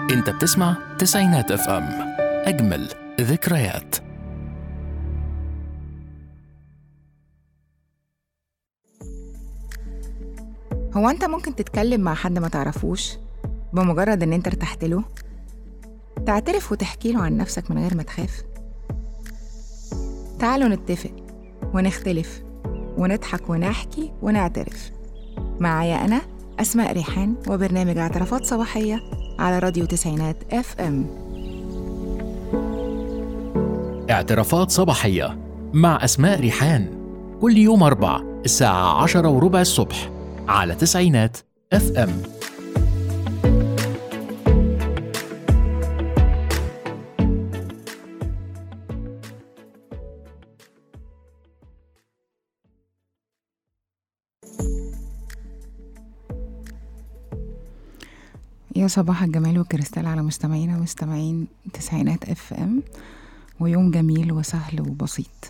انت بتسمع تسعينات اف ام اجمل ذكريات هو انت ممكن تتكلم مع حد ما تعرفوش بمجرد ان انت ارتحت له تعترف وتحكي له عن نفسك من غير ما تخاف تعالوا نتفق ونختلف ونضحك ونحكي ونعترف معايا انا اسماء ريحان وبرنامج اعترافات صباحيه على راديو تسعينات اف ام اعترافات صباحية مع أسماء ريحان كل يوم أربع الساعة عشرة وربع الصبح على تسعينات اف ام يا صباح الجمال والكريستال على مستمعينا ومستمعين تسعينات اف ام ويوم جميل وسهل وبسيط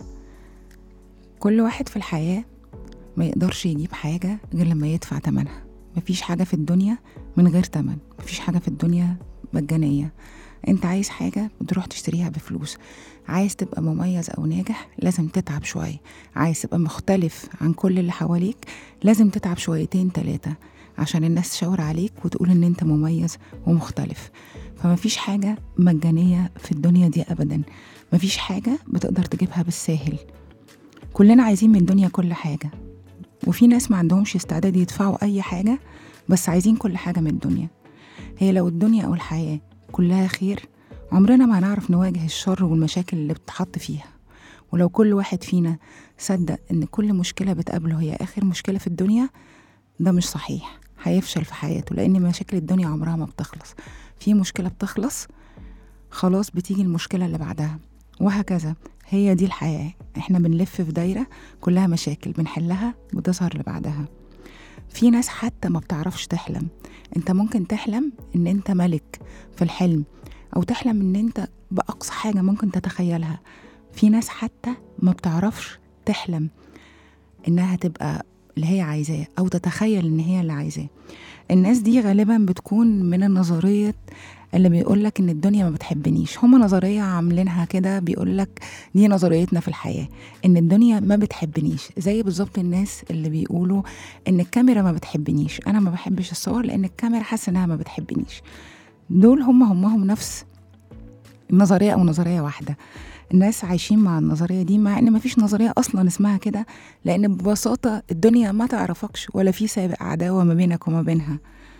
كل واحد في الحياة ما يقدرش يجيب حاجة غير لما يدفع تمنها مفيش حاجة في الدنيا من غير تمن مفيش حاجة في الدنيا مجانية انت عايز حاجة بتروح تشتريها بفلوس عايز تبقى مميز او ناجح لازم تتعب شوية عايز تبقى مختلف عن كل اللي حواليك لازم تتعب شويتين تلاتة عشان الناس تشاور عليك وتقول ان انت مميز ومختلف فمفيش حاجة مجانية في الدنيا دي ابدا مفيش حاجة بتقدر تجيبها بالساهل كلنا عايزين من الدنيا كل حاجة وفي ناس ما عندهمش استعداد يدفعوا أي حاجة بس عايزين كل حاجة من الدنيا هي لو الدنيا أو الحياة كلها خير عمرنا ما هنعرف نواجه الشر والمشاكل اللي بتتحط فيها ولو كل واحد فينا صدق إن كل مشكلة بتقابله هي آخر مشكلة في الدنيا ده مش صحيح هيفشل في حياته لأن مشاكل الدنيا عمرها ما بتخلص في مشكلة بتخلص خلاص بتيجي المشكلة اللي بعدها وهكذا هي دي الحياة احنا بنلف في دايرة كلها مشاكل بنحلها وتظهر اللي بعدها في ناس حتى ما بتعرفش تحلم انت ممكن تحلم ان انت ملك في الحلم او تحلم ان انت بأقصى حاجة ممكن تتخيلها في ناس حتى ما بتعرفش تحلم انها تبقى اللي هي عايزاه او تتخيل ان هي اللي عايزاه الناس دي غالبا بتكون من النظرية اللي بيقولك ان الدنيا ما بتحبنيش هما نظرية عاملينها كده بيقولك دي نظريتنا في الحياة ان الدنيا ما بتحبنيش زي بالظبط الناس اللي بيقولوا ان الكاميرا ما بتحبنيش انا ما بحبش الصور لان الكاميرا حاسة انها ما بتحبنيش دول هم همهم نفس النظرية او نظرية واحدة الناس عايشين مع النظرية دي مع ان مفيش نظرية اصلا اسمها كده لان ببساطة الدنيا ما تعرفكش ولا في سابق عداوة ما بينك وما بينها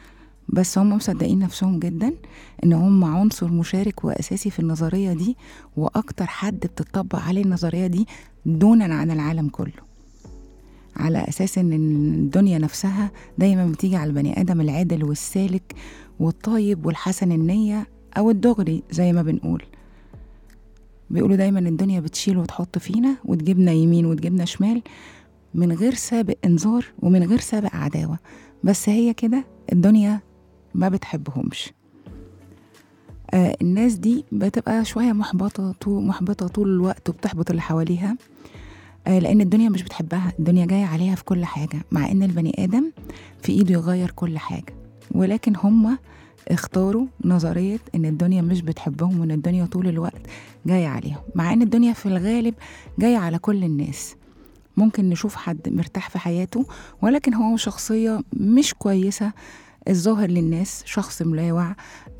بس هم مصدقين نفسهم جدا ان هم عنصر مشارك واساسي في النظريه دي واكتر حد بتطبق عليه النظريه دي دونا عن العالم كله على اساس ان الدنيا نفسها دايما بتيجي على البني ادم العادل والسالك والطيب والحسن النيه او الدغري زي ما بنقول بيقولوا دايما الدنيا بتشيل وتحط فينا وتجيبنا يمين وتجيبنا شمال من غير سابق انذار ومن غير سابق عداوه بس هي كده الدنيا ما بتحبهمش آه الناس دي بتبقى شوية محبطة طول محبطة طول الوقت وبتحبط اللي حواليها آه لأن الدنيا مش بتحبها الدنيا جاية عليها في كل حاجة مع إن البني آدم في إيده يغير كل حاجة ولكن هما اختاروا نظرية إن الدنيا مش بتحبهم وإن الدنيا طول الوقت جاية عليهم مع إن الدنيا في الغالب جاية على كل الناس ممكن نشوف حد مرتاح في حياته ولكن هو شخصية مش كويسة الظاهر للناس شخص ملاوع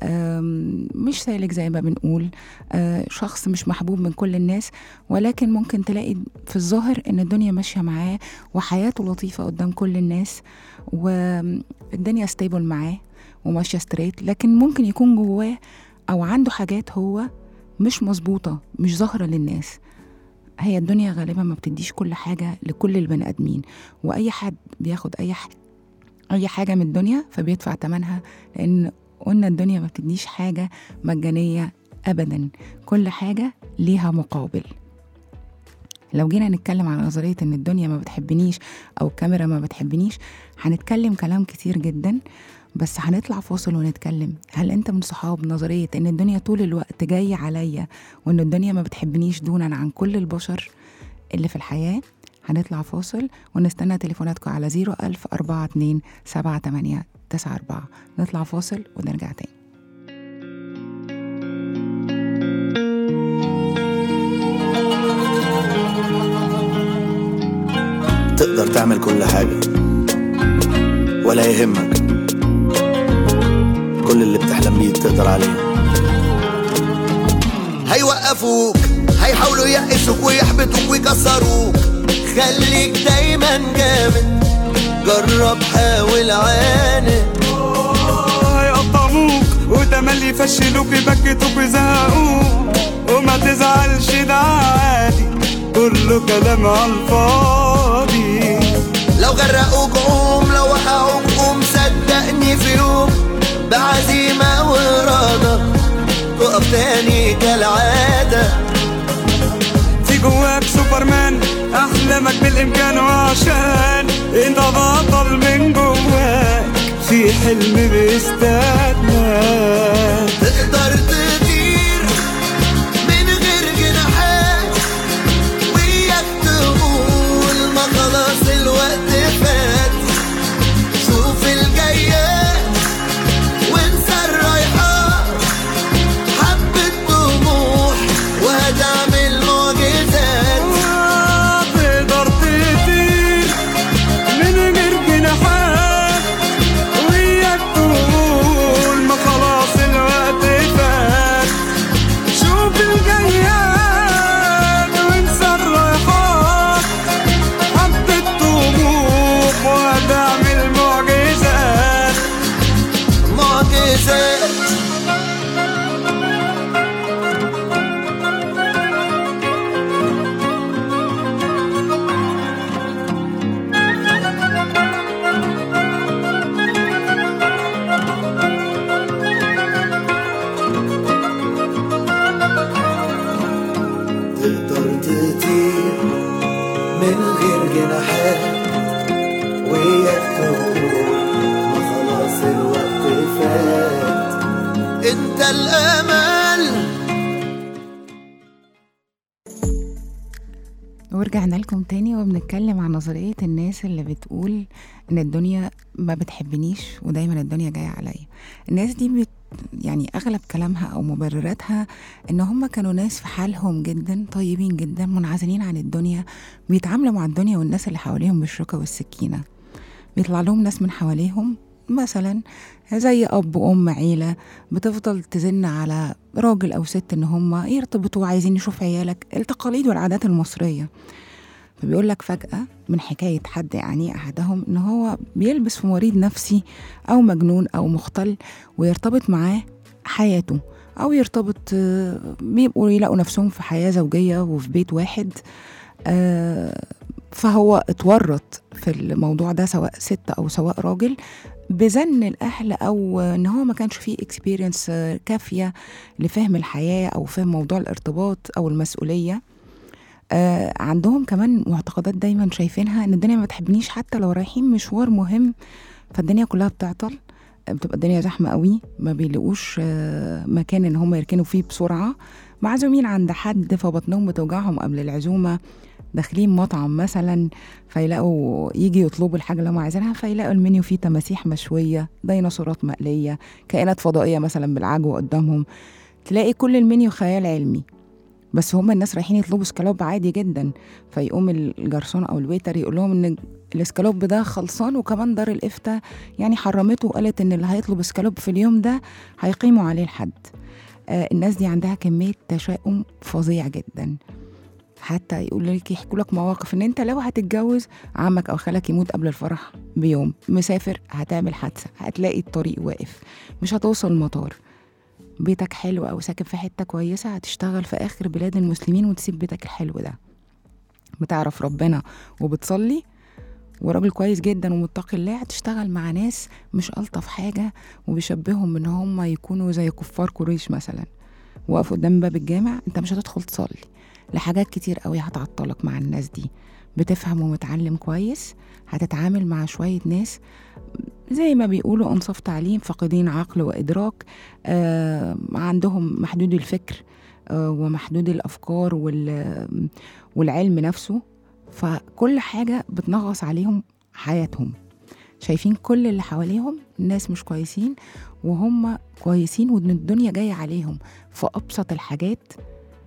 مش سالك زي ما بنقول شخص مش محبوب من كل الناس ولكن ممكن تلاقي في الظاهر ان الدنيا ماشيه معاه وحياته لطيفه قدام كل الناس والدنيا ستيبل معاه وماشيه ستريت لكن ممكن يكون جواه او عنده حاجات هو مش مظبوطه مش ظاهره للناس هي الدنيا غالبا ما بتديش كل حاجه لكل البني ادمين واي حد بياخد اي حاجه اي حاجه من الدنيا فبيدفع ثمنها لان قلنا الدنيا ما بتديش حاجه مجانيه ابدا كل حاجه ليها مقابل لو جينا نتكلم على نظريه ان الدنيا ما بتحبنيش او الكاميرا ما بتحبنيش هنتكلم كلام كتير جدا بس هنطلع فاصل ونتكلم هل انت من صحاب نظريه ان الدنيا طول الوقت جايه عليا وان الدنيا ما بتحبنيش دونا عن كل البشر اللي في الحياه هنطلع فاصل ونستنى تليفوناتكم على 01000 42 78 94 نطلع فاصل ونرجع تاني تعمل كل حاجة ولا يهمك كل اللي بتحلم بيه تقدر عليه هيوقفوك هيحاولوا يقسوك ويحبطوك ويكسروك خليك دايما جامد جرب حاول عاند هيقطموك وتملي يفشلوك يبكتوك ويزهقوك وما تزعلش ده عادي كله كلام على الفاضي لو غرقوك قوم لو وقعوك قوم صدقني في يوم بعزيمة وإرادة تقف تاني كالعادة في جواك سوبرمان احلامك بالامكان وعشان انت بطل من جواك في حلم بيستناك تقدر تطير من غير جناحات وياك تقول ما خلاص الوقت فات شوف الجايات وانسى الرايحات حبة طموح وهتعمل معجزات تقدر تطير من غير جناحات وياك تقول ما خلاص الوقت فات شوف الجياد وانسى الرايحات حبة طموح وهتعمل معجزات معجزات تقدر تطير من غير جناحات وياك تقول ما خلاص الوقت فات انت الامل ورجعنا لكم تاني وبنتكلم عن نظرية الناس اللي بتقول إن الدنيا ما بتحبنيش ودايما الدنيا جاية عليا الناس دي بت يعني أغلب كلامها أو مبرراتها إن هم كانوا ناس في حالهم جدا طيبين جدا منعزلين عن الدنيا بيتعاملوا مع الدنيا والناس اللي حواليهم بالشوكة والسكينة بيطلع لهم ناس من حواليهم مثلا زي أب وأم عيلة بتفضل تزن على راجل أو ست إن هم يرتبطوا عايزين يشوف عيالك التقاليد والعادات المصرية فبيقول لك فجأة من حكاية حد يعني أحدهم إن هو بيلبس في مريض نفسي أو مجنون أو مختل ويرتبط معاه حياته أو يرتبط آه، بيبقوا يلاقوا نفسهم في حياة زوجية وفي بيت واحد آه، فهو اتورط في الموضوع ده سواء ست أو سواء راجل بزن الأهل أو إن هو ما كانش فيه اكسبيرينس كافية لفهم الحياة أو فهم موضوع الارتباط أو المسؤولية آه عندهم كمان معتقدات دايما شايفينها ان الدنيا ما بتحبنيش حتى لو رايحين مشوار مهم فالدنيا كلها بتعطل آه، بتبقى الدنيا زحمه قوي ما بيلاقوش آه مكان ان هم يركنوا فيه بسرعه معزومين عند حد فبطنهم بتوجعهم قبل العزومه داخلين مطعم مثلا فيلاقوا يجي يطلبوا الحاجه اللي هم عايزينها فيلاقوا المنيو فيه تماسيح مشويه ديناصورات مقليه كائنات فضائيه مثلا بالعجوه قدامهم تلاقي كل المنيو خيال علمي بس هم الناس رايحين يطلبوا سكالوب عادي جدا فيقوم الجرسون او الويتر يقول لهم ان الاسكالوب ده خلصان وكمان دار الافتاء يعني حرمته وقالت ان اللي هيطلب اسكالوب في اليوم ده هيقيموا عليه الحد آه الناس دي عندها كميه تشاؤم فظيع جدا حتى يقول لك يحكوا لك مواقف ان انت لو هتتجوز عمك او خالك يموت قبل الفرح بيوم مسافر هتعمل حادثه هتلاقي الطريق واقف مش هتوصل المطار بيتك حلو او ساكن في حته كويسه هتشتغل في اخر بلاد المسلمين وتسيب بيتك الحلو ده بتعرف ربنا وبتصلي وراجل كويس جدا ومتقي الله هتشتغل مع ناس مش الطف حاجه وبيشبههم ان هم يكونوا زي كفار قريش مثلا وقفوا قدام باب الجامع انت مش هتدخل تصلي لحاجات كتير قوي هتعطلك مع الناس دي بتفهم ومتعلم كويس هتتعامل مع شويه ناس زي ما بيقولوا انصاف تعليم فاقدين عقل وادراك آه عندهم محدود الفكر آه ومحدود الافكار وال والعلم نفسه فكل حاجه بتنغص عليهم حياتهم شايفين كل اللي حواليهم ناس مش كويسين وهم كويسين وان الدنيا جايه عليهم في ابسط الحاجات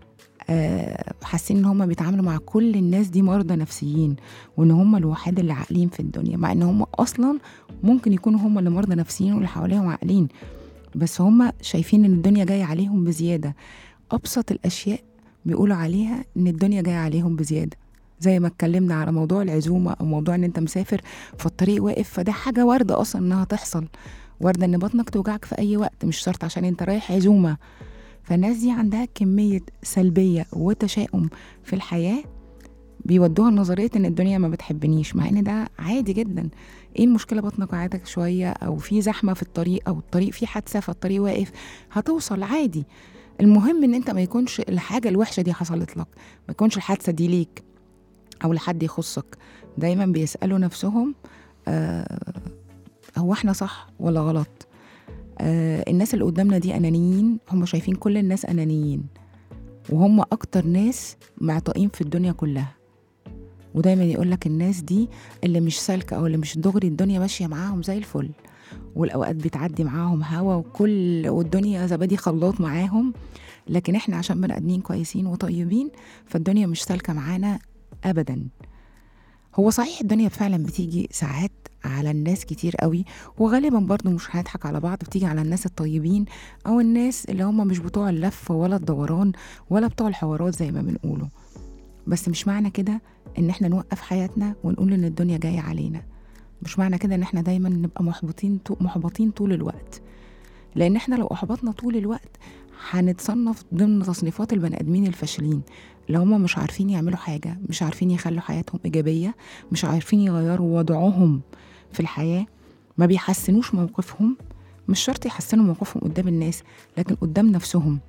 آه، حاسين ان هم بيتعاملوا مع كل الناس دي مرضى نفسيين وان هم الوحيد اللي عاقلين في الدنيا مع ان هم اصلا ممكن يكونوا هم اللي مرضى نفسيين واللي حواليهم عاقلين بس هم شايفين ان الدنيا جايه عليهم بزياده ابسط الاشياء بيقولوا عليها ان الدنيا جايه عليهم بزياده زي ما اتكلمنا على موضوع العزومه او موضوع ان انت مسافر فالطريق واقف فده حاجه وارده اصلا انها تحصل وارده ان بطنك توجعك في اي وقت مش شرط عشان انت رايح عزومه فالناس دي عندها كميه سلبيه وتشاؤم في الحياه بيودوها لنظريه ان الدنيا ما بتحبنيش مع ان ده عادي جدا ايه المشكله بطنك وقعتك شويه او في زحمه في الطريق او الطريق فيه حادثه فالطريق واقف هتوصل عادي المهم ان انت ما يكونش الحاجه الوحشه دي حصلت لك ما يكونش الحادثه دي ليك او لحد يخصك دايما بيسالوا نفسهم آه هو احنا صح ولا غلط آه الناس اللي قدامنا دي انانيين هم شايفين كل الناس انانيين وهم اكتر ناس معطائين في الدنيا كلها ودايما يقول لك الناس دي اللي مش سالكه او اللي مش دغري الدنيا ماشيه معاهم زي الفل والاوقات بتعدي معاهم هوا وكل والدنيا زبادي خلاط معاهم لكن احنا عشان بني ادمين كويسين وطيبين فالدنيا مش سالكه معانا ابدا هو صحيح الدنيا فعلا بتيجي ساعات على الناس كتير قوي وغالبا برضو مش هنضحك على بعض بتيجي على الناس الطيبين او الناس اللي هم مش بتوع اللف ولا الدوران ولا بتوع الحوارات زي ما بنقوله بس مش معنى كده ان احنا نوقف حياتنا ونقول ان الدنيا جايه علينا مش معنى كده ان احنا دايما نبقى محبطين محبطين طول الوقت لان احنا لو احبطنا طول الوقت هنتصنف ضمن تصنيفات البني ادمين الفاشلين اللي هم مش عارفين يعملوا حاجه مش عارفين يخلوا حياتهم ايجابيه مش عارفين يغيروا وضعهم في الحياه ما بيحسنوش موقفهم مش شرط يحسنوا موقفهم قدام الناس لكن قدام نفسهم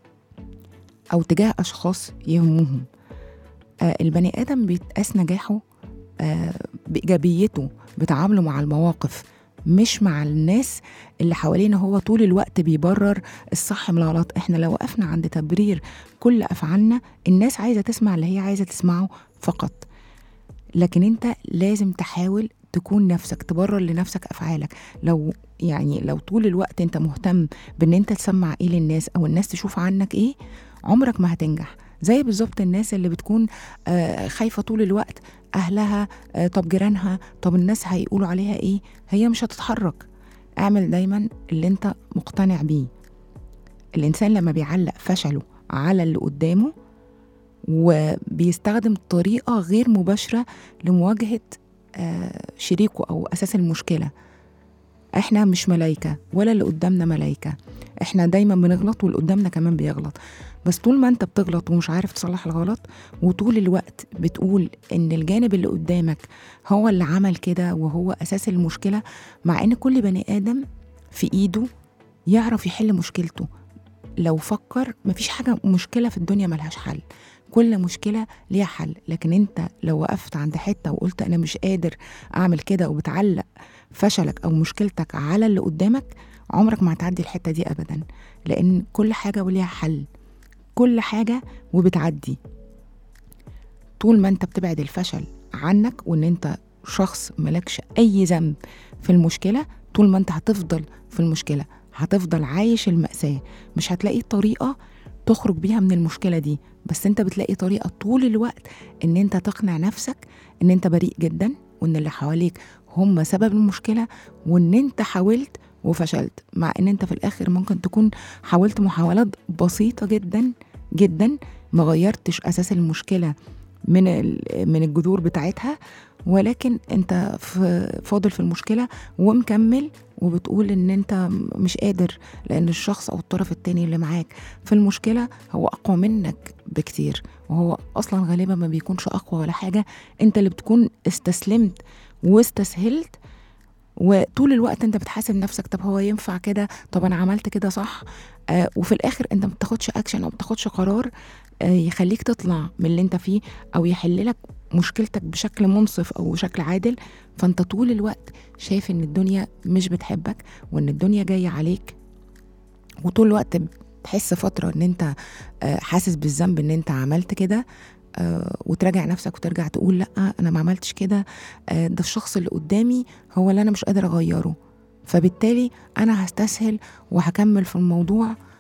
او تجاه اشخاص يهمهم آه البني ادم بيتقاس نجاحه آه بايجابيته بتعامله مع المواقف مش مع الناس اللي حوالينا هو طول الوقت بيبرر الصح من الغلط احنا لو وقفنا عند تبرير كل افعالنا الناس عايزه تسمع اللي هي عايزه تسمعه فقط لكن انت لازم تحاول تكون نفسك تبرر لنفسك افعالك لو يعني لو طول الوقت انت مهتم بان انت تسمع ايه للناس او الناس تشوف عنك ايه عمرك ما هتنجح زي بالظبط الناس اللي بتكون آه خايفه طول الوقت اهلها آه طب جيرانها طب الناس هيقولوا عليها ايه هي مش هتتحرك اعمل دايما اللي انت مقتنع بيه الانسان لما بيعلق فشله على اللي قدامه وبيستخدم طريقه غير مباشره لمواجهه آه شريكه او اساس المشكله احنا مش ملايكه ولا اللي قدامنا ملايكه احنا دايما بنغلط واللي قدامنا كمان بيغلط بس طول ما انت بتغلط ومش عارف تصلح الغلط وطول الوقت بتقول ان الجانب اللي قدامك هو اللي عمل كده وهو اساس المشكله مع ان كل بني ادم في ايده يعرف يحل مشكلته لو فكر مفيش حاجه مشكله في الدنيا ملهاش حل كل مشكله ليها حل لكن انت لو وقفت عند حته وقلت انا مش قادر اعمل كده وبتعلق فشلك او مشكلتك على اللي قدامك عمرك ما هتعدي الحته دي ابدا لان كل حاجه وليها حل كل حاجه وبتعدي طول ما انت بتبعد الفشل عنك وان انت شخص ملكش اي ذنب في المشكله طول ما انت هتفضل في المشكله هتفضل عايش المأساة مش هتلاقي طريقة تخرج بيها من المشكلة دي بس انت بتلاقي طريقة طول الوقت ان انت تقنع نفسك ان انت بريء جدا وان اللي حواليك هم سبب المشكلة وان انت حاولت وفشلت مع ان انت في الاخر ممكن تكون حاولت محاولات بسيطة جدا جدا ما غيرتش اساس المشكلة من من الجذور بتاعتها ولكن انت في فاضل في المشكله ومكمل وبتقول ان انت مش قادر لان الشخص او الطرف التاني اللي معاك في المشكله هو اقوى منك بكتير وهو اصلا غالبا ما بيكونش اقوى ولا حاجه انت اللي بتكون استسلمت واستسهلت وطول الوقت انت بتحاسب نفسك طب هو ينفع كده طب انا عملت كده صح آه وفي الاخر انت ما بتاخدش اكشن او ما بتاخدش قرار آه يخليك تطلع من اللي انت فيه او يحل لك مشكلتك بشكل منصف او بشكل عادل فانت طول الوقت شايف ان الدنيا مش بتحبك وان الدنيا جايه عليك وطول الوقت تحس فتره ان انت آه حاسس بالذنب ان انت عملت كده آه وتراجع نفسك وترجع تقول لا انا ما عملتش كده آه ده الشخص اللي قدامي هو اللي انا مش قادر اغيره فبالتالي انا هستسهل وهكمل في الموضوع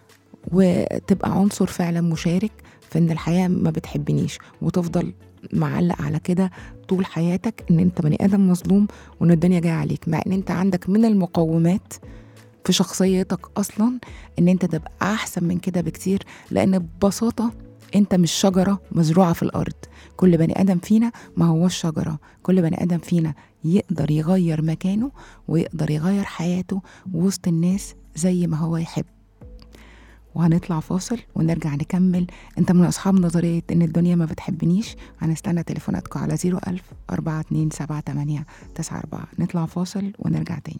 وتبقى عنصر فعلا مشارك في ان الحياه ما بتحبنيش وتفضل معلق على كده طول حياتك ان انت بني ادم مظلوم وان الدنيا جايه عليك مع ان انت عندك من المقومات في شخصيتك اصلا ان انت تبقى احسن من كده بكتير لان ببساطه انت مش شجره مزروعه في الارض كل بني ادم فينا ما هوش شجره كل بني ادم فينا يقدر يغير مكانه ويقدر يغير حياته وسط الناس زي ما هو يحب وهنطلع فاصل ونرجع نكمل انت من اصحاب نظريه ان الدنيا ما بتحبنيش هنستنى تليفوناتكم على 01000 4278 94 نطلع فاصل ونرجع تاني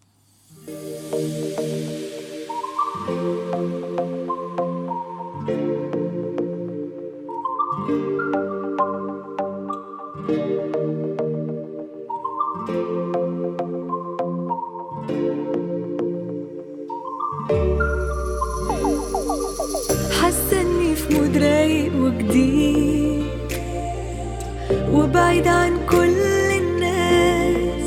حاسه اني في مود رايق وجديد وبعيد عن كل الناس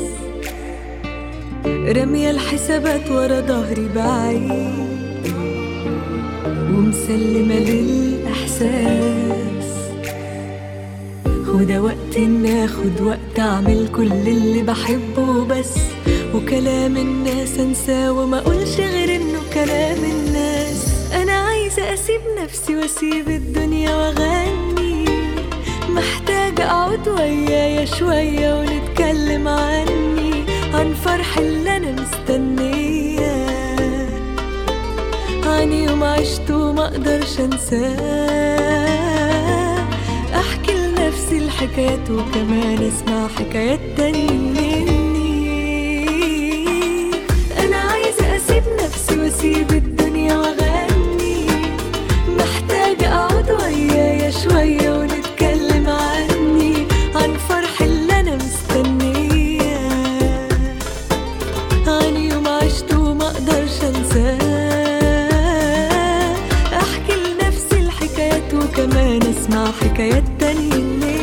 رامية الحسابات ورا ظهري بعيد ومسلمة للإحساس وده وقت إن آخد وقت أعمل كل اللي بحبه بس وكلام الناس أنساه وما أقولش غير إنه كلام الناس أنا عايزة أسيب نفسي وأسيب الدنيا وأغني محتاجة أقعد ويايا شوية ونتكلم عني عن فرح اللي أنا مستنياه عن يوم عشته وما أقدرش أنساه أحكي لنفسي الحكايات وكمان أسمع حكايات تانية مني أنا عايزة أسيب نفسي وأسيب الدنيا وأغني محتاجة أقعد ويايا شوية ونتكلم عني عن فرح اللي أنا مستنياه عن يوم عشته وما أقدرش أنساه أحكي لنفسي الحكايات وكمان أسمع حكايات تانية مني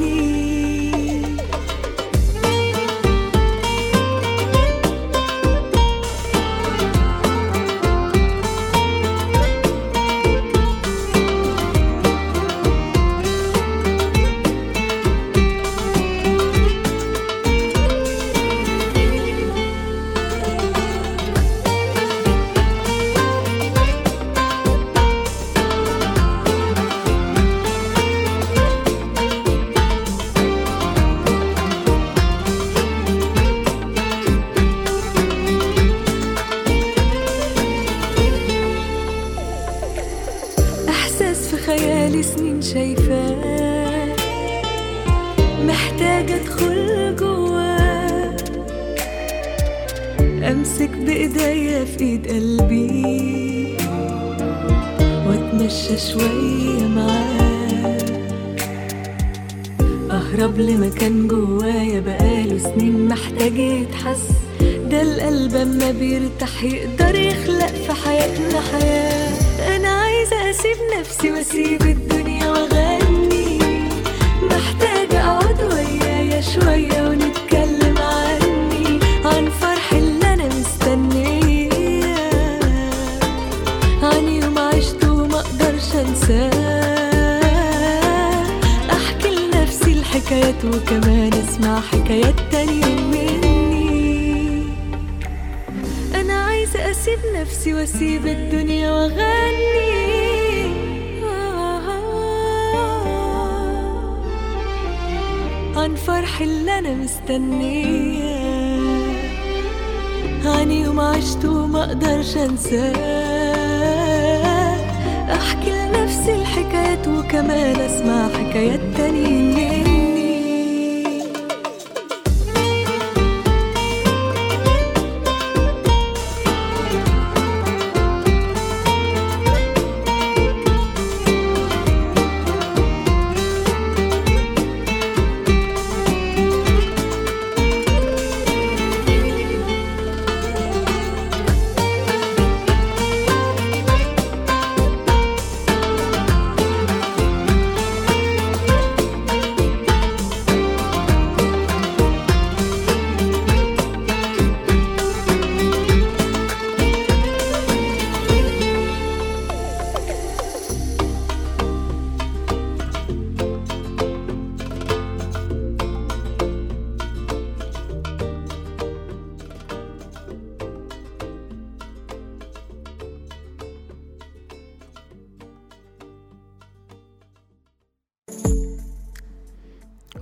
إحساس في خيالي سنين شايفاه محتاجة أدخل جواه أمسك بإيديا في إيد قلبي وأتمشى شوية معاه أهرب لمكان جوايا بقاله سنين محتاج يتحس ده القلب أما بيرتاح يقدر يخلق في حياتنا حياة أنا عايزة أسيب نفسي وأسيب الدنيا وأغني محتاجة أقعد ويايا شوية ونتكلم عني عن فرح اللي أنا مستنياه عن يوم عشته وما أقدرش أنساه أحكي لنفسي الحكايات وكمان أسمع حكايات تانية مني أنا عايزة أسيب نفسي وأسيب الدنيا وأغني عن فرح اللي أنا مستنياه عن يوم عشته وما أقدرش أنساه أحكي لنفسي الحكايات وكمان أسمع حكايات تانية مني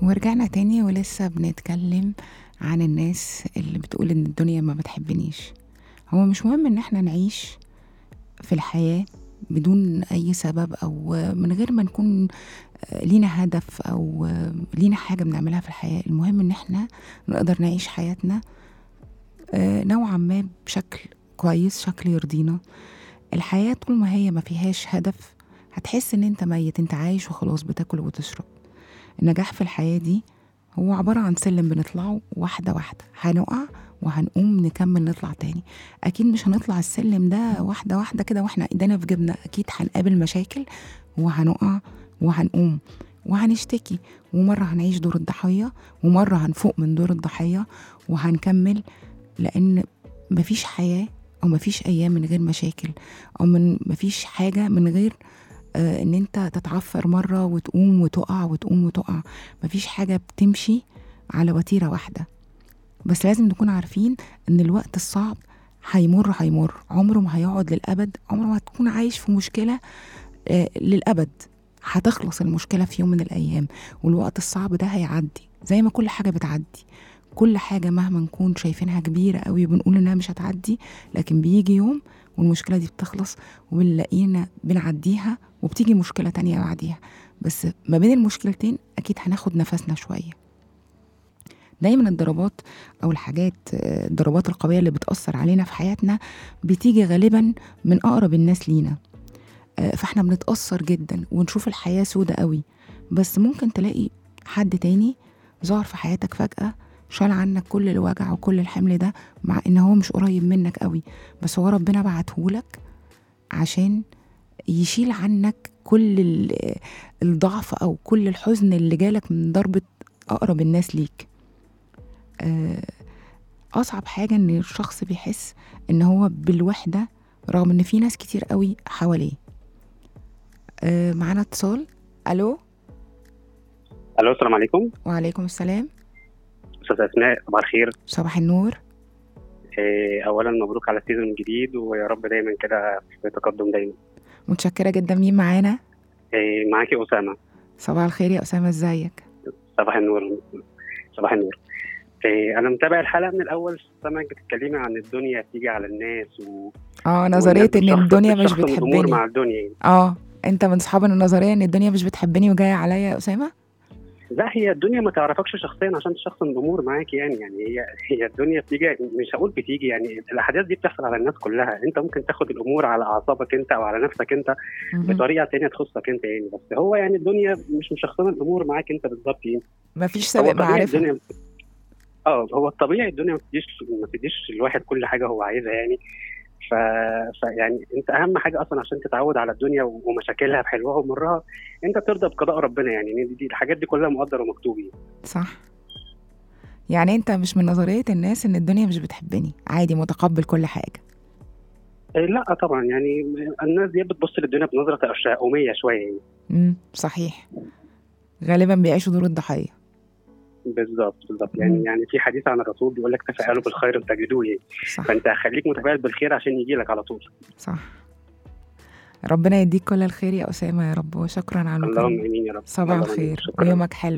ورجعنا تاني ولسه بنتكلم عن الناس اللي بتقول ان الدنيا ما بتحبنيش هو مش مهم ان احنا نعيش في الحياة بدون اي سبب او من غير ما نكون لينا هدف او لينا حاجة بنعملها في الحياة المهم ان احنا نقدر نعيش حياتنا آه، نوعا ما بشكل كويس شكل يرضينا الحياة طول ما هي ما فيهاش هدف هتحس ان انت ميت انت عايش وخلاص بتاكل وتشرب النجاح في الحياة دي هو عبارة عن سلم بنطلعه واحدة واحدة هنقع وهنقوم نكمل نطلع تاني أكيد مش هنطلع السلم ده واحدة واحدة كده واحنا ايدينا في جبنا أكيد هنقابل مشاكل وهنقع وهنقوم وهنشتكي ومرة هنعيش دور الضحية ومرة هنفوق من دور الضحية وهنكمل لأن مفيش حياة أو مفيش أيام من غير مشاكل أو من مفيش حاجة من غير آه، ان انت تتعفر مره وتقوم وتقع وتقوم وتقع مفيش حاجه بتمشي على وتيره واحده بس لازم نكون عارفين ان الوقت الصعب هيمر هيمر عمره ما هيقعد للابد عمره ما هتكون عايش في مشكله آه، للابد هتخلص المشكله في يوم من الايام والوقت الصعب ده هيعدي زي ما كل حاجه بتعدي كل حاجه مهما نكون شايفينها كبيره قوي وبنقول انها مش هتعدي لكن بيجي يوم والمشكله دي بتخلص وبنلاقينا بنعديها وبتيجي مشكله تانية بعديها بس ما بين المشكلتين اكيد هناخد نفسنا شويه دايما الضربات او الحاجات آه، الضربات القويه اللي بتاثر علينا في حياتنا بتيجي غالبا من اقرب الناس لينا آه، فاحنا بنتاثر جدا ونشوف الحياه سودة قوي بس ممكن تلاقي حد تاني ظهر في حياتك فجاه شال عنك كل الوجع وكل الحمل ده مع ان هو مش قريب منك قوي بس هو ربنا بعتهولك عشان يشيل عنك كل ال- الضعف او كل الحزن اللي جالك من ضربة اقرب الناس ليك آه، اصعب حاجة ان الشخص بيحس ان هو بالوحدة رغم ان في ناس كتير قوي حواليه آه، معانا اتصال الو الو السلام عليكم وعليكم السلام استاذ اسماء صباح الخير صباح النور إيه، اولا مبروك على السيزون الجديد ويا رب دايما كده في تقدم دايما متشكرة جدا مين معانا إيه، معاكي اسامه صباح الخير يا أسامة ازيك صباح النور صباح النور إيه، انا متابع الحلقه من الاول سامعك بتتكلمي عن الدنيا بتيجي على الناس و... اه نظرية ان والشخص- الدنيا مش الشخص الأمور بتحبني مع الدنيا يعني. اه انت من صحاب النظرية ان الدنيا مش بتحبني وجاية عليا يا أسامة لا هي الدنيا ما تعرفكش شخصيا عشان شخص من الامور معاك يعني يعني هي هي الدنيا بتيجي مش هقول بتيجي يعني الاحداث دي بتحصل على الناس كلها انت ممكن تاخد الامور على اعصابك انت او على نفسك انت مهم. بطريقه تانية تخصك انت يعني بس هو يعني الدنيا مش مشخصنه الامور معاك انت بالظبط يعني مفيش هو سابق طبيعي معرفة الدنيا اه هو الطبيعي الدنيا ما تديش ما تديش الواحد كل حاجه هو عايزها يعني ف... فيعني انت اهم حاجه اصلا عشان تتعود على الدنيا و- ومشاكلها بحلوها ومرها انت ترضى بقضاء ربنا يعني يعني دي الحاجات دي كلها مقدر ومكتوب يعني. صح يعني انت مش من نظرية الناس ان الدنيا مش بتحبني عادي متقبل كل حاجة إيه لا طبعا يعني الناس دي بتبص للدنيا بنظره تشاؤميه شويه يعني امم صحيح غالبا بيعيشوا دور الضحية بالظبط بالظبط يعني مم. يعني في حديث عن الرسول بيقول لك تفائلوا بالخير تجدوه يعني صح فانت خليك متفائل بالخير عشان يجي لك على طول صح ربنا يديك كل الخير يا أسامة يا رب وشكرا على اللهم المكالمة امين يا رب صباح اللهم آمين. الخير شكراً. ويومك حلو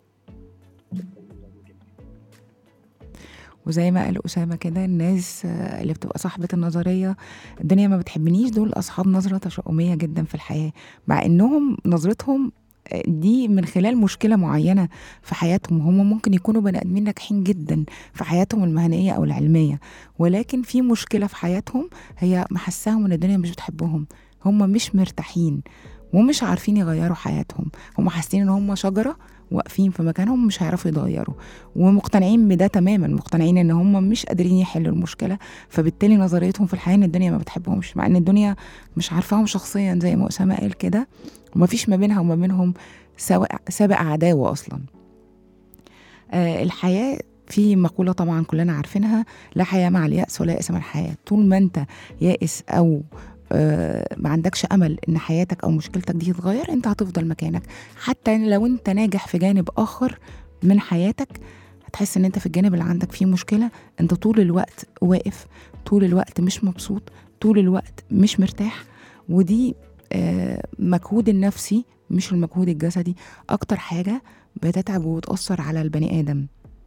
وزي ما قال أسامة كده الناس آه، اللي بتبقى صاحبة النظرية الدنيا ما بتحبنيش دول أصحاب نظرة تشاؤمية جدا في الحياة مع إنهم نظرتهم آه، دي من خلال مشكلة معينة في حياتهم هم ممكن يكونوا بني آدمين ناجحين جدا في حياتهم المهنية أو العلمية ولكن في مشكلة في حياتهم هي محساهم إن الدنيا مش بتحبهم هم مش مرتاحين ومش عارفين يغيروا حياتهم هم حاسين ان هم شجره واقفين في مكانهم مش هيعرفوا يتغيروا ومقتنعين بده تماما مقتنعين ان هم مش قادرين يحلوا المشكله فبالتالي نظريتهم في الحياه ان الدنيا ما بتحبهمش مع ان الدنيا مش عارفاهم شخصيا زي ما اسامه قال كده ومفيش ما بينها وما بينهم سوا- سابق عداوه اصلا آه الحياه في مقولة طبعا كلنا عارفينها لا حياة مع اليأس ولا يأس مع الحياة طول ما انت يائس أو آه، ما عندكش امل ان حياتك او مشكلتك دي تتغير انت هتفضل مكانك حتى لو انت ناجح في جانب اخر من حياتك هتحس ان انت في الجانب اللي عندك فيه مشكله انت طول الوقت واقف طول الوقت مش مبسوط طول الوقت مش مرتاح ودي آه، مجهود النفسي مش المجهود الجسدي اكتر حاجه بتتعب وتأثر على البني آدم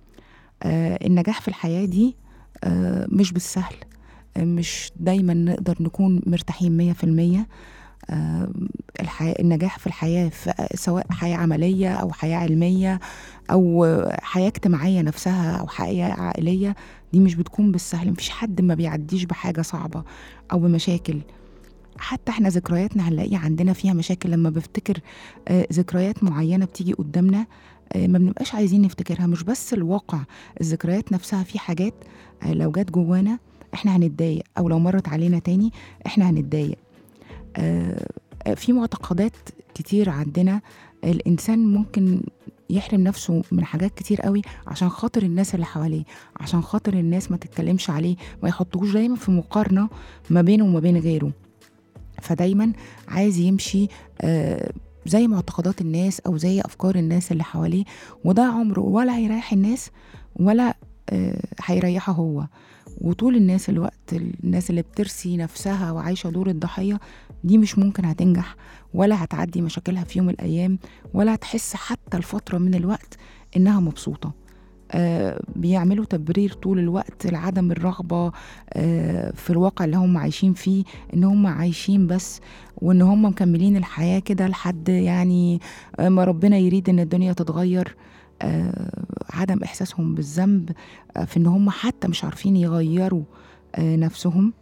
آه النجاح في الحياة دي آه مش بالسهل آه مش دايما نقدر نكون مرتاحين مية في المية آه، الحياة النجاح في الحياة في سواء حياة عملية أو حياة علمية أو حياة اجتماعية نفسها أو حياة عائلية دي مش بتكون بالسهل مفيش حد ما بيعديش بحاجة صعبة أو بمشاكل حتى احنا ذكرياتنا هنلاقي عندنا فيها مشاكل لما بفتكر آه، ذكريات معينة بتيجي قدامنا آه، ما بنبقاش عايزين نفتكرها مش بس الواقع الذكريات نفسها في حاجات آه، لو جت جوانا احنا هنتضايق او لو مرت علينا تاني احنا هنتضايق آه، في معتقدات كتير عندنا الإنسان ممكن يحرم نفسه من حاجات كتير قوي عشان خاطر الناس اللي حواليه عشان خاطر الناس ما تتكلمش عليه ما يحطوش دايما في مقارنة ما بينه وما بين غيره فدايما عايز يمشي آه، زي معتقدات الناس أو زي أفكار الناس اللي حواليه وده عمره ولا هيريح الناس ولا آه، هيريحه هو وطول الناس الوقت الناس اللي بترسي نفسها وعايشة دور الضحية دي مش ممكن هتنجح ولا هتعدي مشاكلها في يوم من الأيام ولا هتحس حتى الفترة من الوقت إنها مبسوطة آه بيعملوا تبرير طول الوقت لعدم الرغبة آه في الواقع اللي هم عايشين فيه إن هم عايشين بس وإن هم مكملين الحياة كده لحد يعني آه ما ربنا يريد إن الدنيا تتغير آه عدم إحساسهم بالذنب آه في إن هم حتى مش عارفين يغيروا آه نفسهم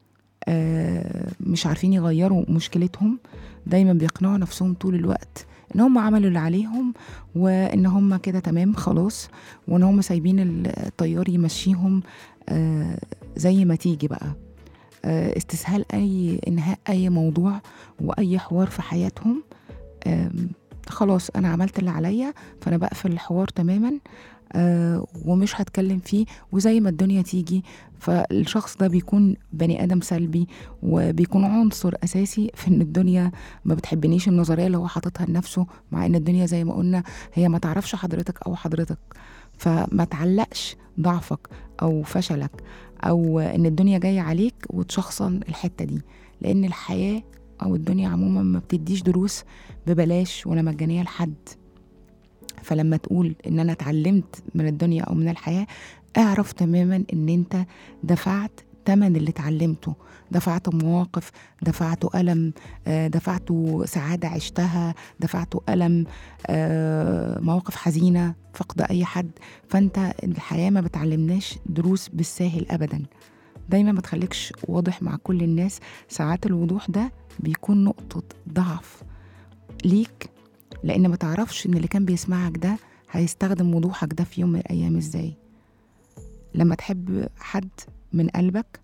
آه مش عارفين يغيروا مشكلتهم دايما بيقنعوا نفسهم طول الوقت ان هم عملوا اللي عليهم وان هم كده تمام خلاص وان هم سايبين الطيار يمشيهم آه زي ما تيجي بقى آه استسهال اي انهاء اي موضوع واي حوار في حياتهم آه خلاص انا عملت اللي عليا فانا بقفل الحوار تماما آه ومش هتكلم فيه وزي ما الدنيا تيجي فالشخص ده بيكون بني ادم سلبي وبيكون عنصر اساسي في ان الدنيا ما بتحبنيش النظريه اللي هو حاططها لنفسه مع ان الدنيا زي ما قلنا هي ما تعرفش حضرتك او حضرتك فما تعلقش ضعفك او فشلك او ان الدنيا جايه عليك وتشخصن الحته دي لان الحياه او الدنيا عموما ما بتديش دروس ببلاش ولا مجانيه لحد فلما تقول ان انا اتعلمت من الدنيا او من الحياه اعرف تماما ان انت دفعت تمن اللي اتعلمته دفعت مواقف دفعت ألم آه، دفعت سعادة عشتها دفعت ألم آه، مواقف حزينة فقد أي حد فأنت الحياة ما بتعلمناش دروس بالساهل أبدا دايما ما تخليكش واضح مع كل الناس ساعات الوضوح ده بيكون نقطة ضعف ليك لأن ما تعرفش إن اللي كان بيسمعك ده هيستخدم وضوحك ده في يوم من الأيام إزاي لما تحب حد من قلبك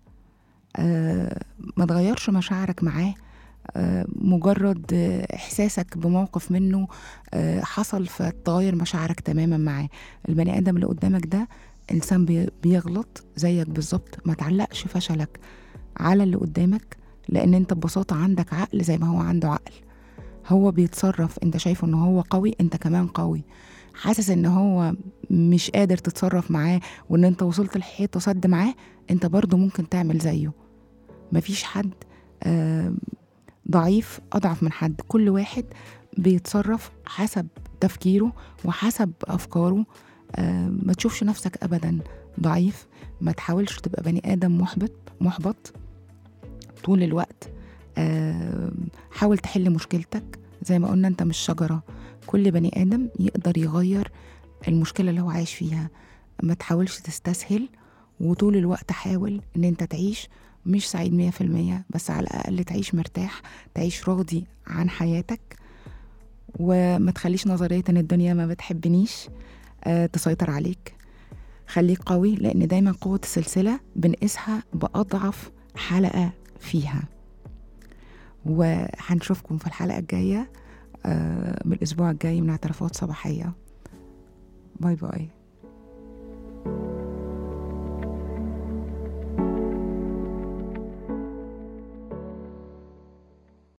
آه ما تغيرش مشاعرك معاه آه مجرد آه إحساسك بموقف منه آه حصل فتغير مشاعرك تماما معاه البني آدم اللي قدامك ده إنسان بي- بيغلط زيك بالظبط ما تعلقش فشلك على اللي قدامك لأن أنت ببساطة عندك عقل زي ما هو عنده عقل هو بيتصرف انت شايفه ان هو قوي انت كمان قوي حاسس ان هو مش قادر تتصرف معاه وان انت وصلت لحيطه سد معاه انت برضو ممكن تعمل زيه مفيش حد آه، ضعيف اضعف من حد كل واحد بيتصرف حسب تفكيره وحسب افكاره آه، ما تشوفش نفسك ابدا ضعيف ما تحاولش تبقى بني ادم محبط محبط طول الوقت آه، حاول تحل مشكلتك زي ما قلنا انت مش شجرة كل بني آدم يقدر يغير المشكلة اللي هو عايش فيها ما تحاولش تستسهل وطول الوقت حاول ان انت تعيش مش سعيد مية في المية بس على الأقل تعيش مرتاح تعيش راضي عن حياتك وما تخليش نظرية ان الدنيا ما بتحبنيش آه، تسيطر عليك خليك قوي لأن دايما قوة السلسلة بنقيسها بأضعف حلقة فيها وهنشوفكم في الحلقة الجاية آه، من الأسبوع الجاي من اعترافات صباحية باي باي